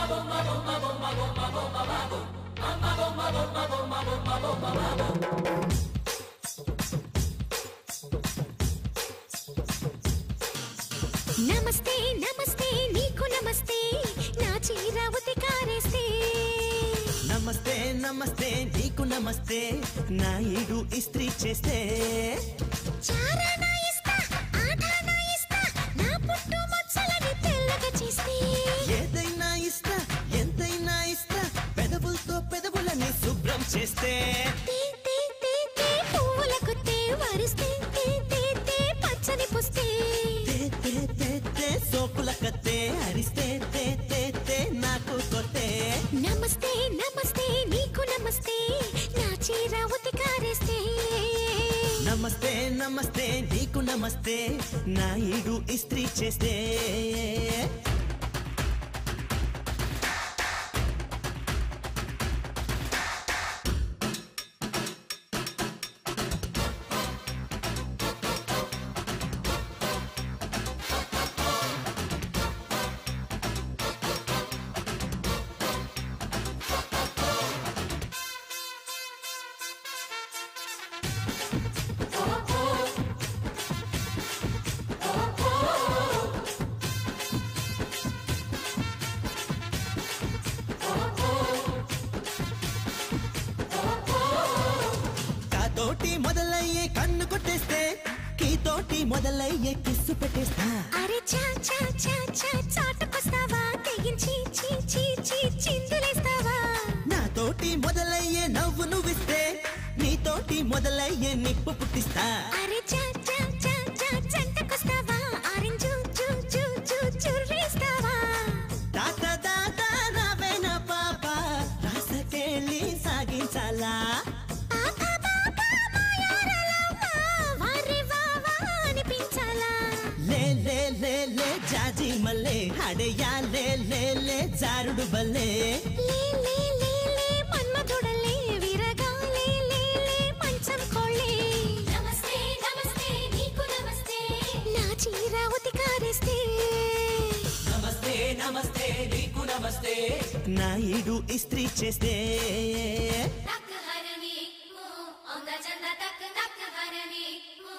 నమస్తే నమస్తే నీకు నమస్తే నా చీర ఉతికారేస్తే నమస్తే నమస్తే నీకు నమస్తే నా ఈడు ఇస్త్రీ చేస్తే చారానా ఇస్తా ఆటానా ఇస్తా నా పుట్టు మచ్చలని తెల్లగా చేస్తే ఏదైనా ఇస్తా ఎంతైనా ఇస్తా పెదవులతో పెదవులని శుభ్రం చేస్తే తే తే తే తే పువ్వులకు తే వరిస్తే తే తే తే పచ్చని పుస్తే తే తే తే తే సోకుల కత్తే అరిస్తే తే తే తే నాకు కొట్టే నమస్తే నమస్తే నీకు నమస్తే నా చీర ఉతికారేస్తే నమస్తే నమస్తే నీకు నమస్తే నా ఈడు ఇస్త్రీ చేస్తే కాతోటి మొదలయ్యే కన్ను కొట్టేస్తే కీతోటి మొదలయ్యే కిస్సు పెట్టేస్తా అరే చా చా చా చా చాటుకొస్తావా తెగించి చీ చీ చీ చిందులేస్తావా నాతోటి మొదలయ్యే నవ్వు నువ్విస్తే నీతోటి మొదలయ్యే నిప్పు పుట్టిస్తా అరే చా చా చా చా చంటకొస్తావా ఆరెంజు చూ చూ చూ చుర్రేస్తావా తాత దాత నావేనా పాప రాసకెళ్ళి సాగించాలా పాపా పాపా మాయారలమ్మా వారే వావా అనిపించాలా లే లే లే లే జాజి మల్లే హడయా లే లే లే జారుడు బల్లే లే లే లే లే మన్మధుడలే విరగా లే లే లే మంచం కోళ్ళే నమస్తే నమస్తే నీకు నమస్తే నా చీర ఉతికారేస్తే నమస్తే నమస్తే నీకు నమస్తే నా ఈడు ఇస్త్రీ చేస్తే Nak harani mu, onda chanda tak nak harani mu.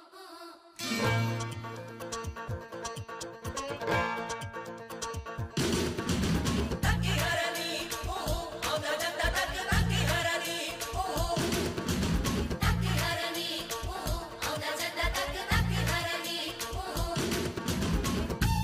Tak harani mu, onda chanda tak nak harani mu.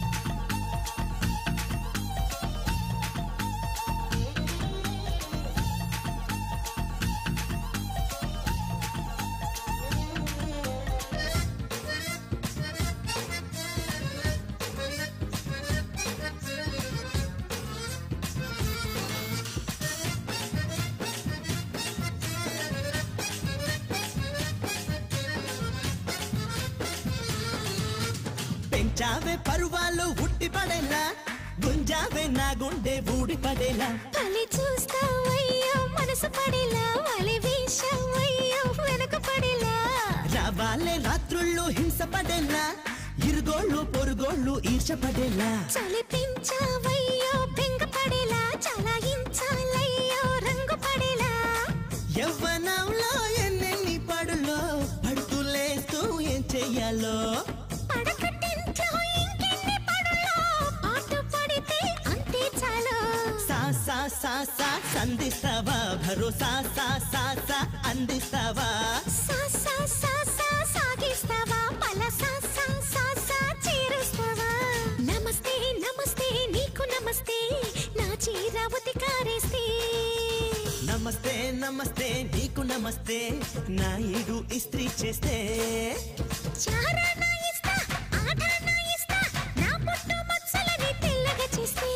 పెంచావే పరువాలు ఉట్టి పడేలా గుంజావే నా గుండె ఊడి పడేలా తల్లి చూస్తావయ్యో మనసు పడేలా వలి వేషావయ్యో వెనక పడేలా రావాలే రాత్రుళ్ళు హింస పడేలా ఇరుగోళ్ళు పొరుగోళ్ళు ఈర్ష పడేలా చలిపించావయ్యో బెంగ పడేలా చలాయించాలయ్యో రంగు పడేలా యవ్వనంలో ఎన్నెన్ని పడులో పడుతూ లేస్తూ ఏం చెయ్యాలో పడకట్టింట్లో ఇంకెన్ని పడులో పాటు పడితే అంతే చాలు సా సా సా సా సంధిస్తావా భరోసా సా సా సా అందిస్తావా సా సా సా సా సాగిస్తావా పల సా సా సా సా చేరుస్తావా నమస్తే నమస్తే నీకు నమస్తే నా చీర ఉతికారేస్తే నమస్తే నమస్తే నీకు నమస్తే నా ఈడు ఇస్త్రీ చేస్తే చారానా ఇస్తా ఆటానా ఇస్తా నా పుట్టు మచ్చలని తెల్లగా చేస్తే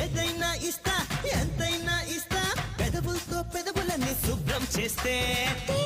ఏదైనా ఇస్తా ఎంతైనా ఇస్తా పెదవులతో పెదవులని శుభ్రం చేస్తే తే